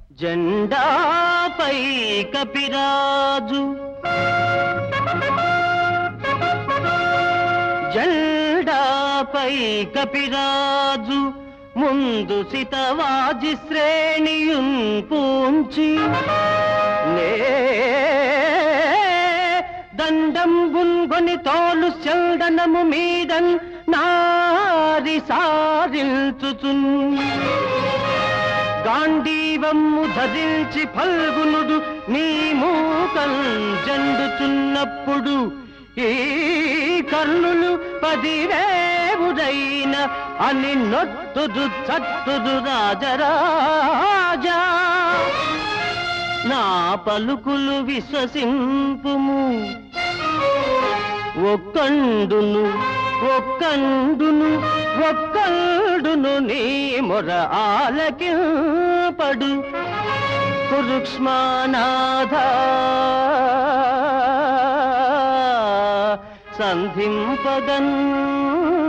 జెండాపై కపిరాజు జెండాపై కపిరాజు ముందు సితవాజి శ్రేణియున్ పూంచి నే దండం గున్గొని తోలు చందనము మీదన్ నారి సారిల్చుచున్ గాంధీవమ్ము ధరించి ఫల్గునుడు నీ మూకం జండుచున్నప్పుడు ఈ కర్ణులు పదివేవుడైన అని నొట్టుదు చట్టుదు రాజరాజా నా పలుకులు విశ్వసింపుము ఒక్కండును ఒక్కండును ఒక్కండును నీ మొర ఆలకింపడు కురుక్ష్మానాథ సంధింపదన్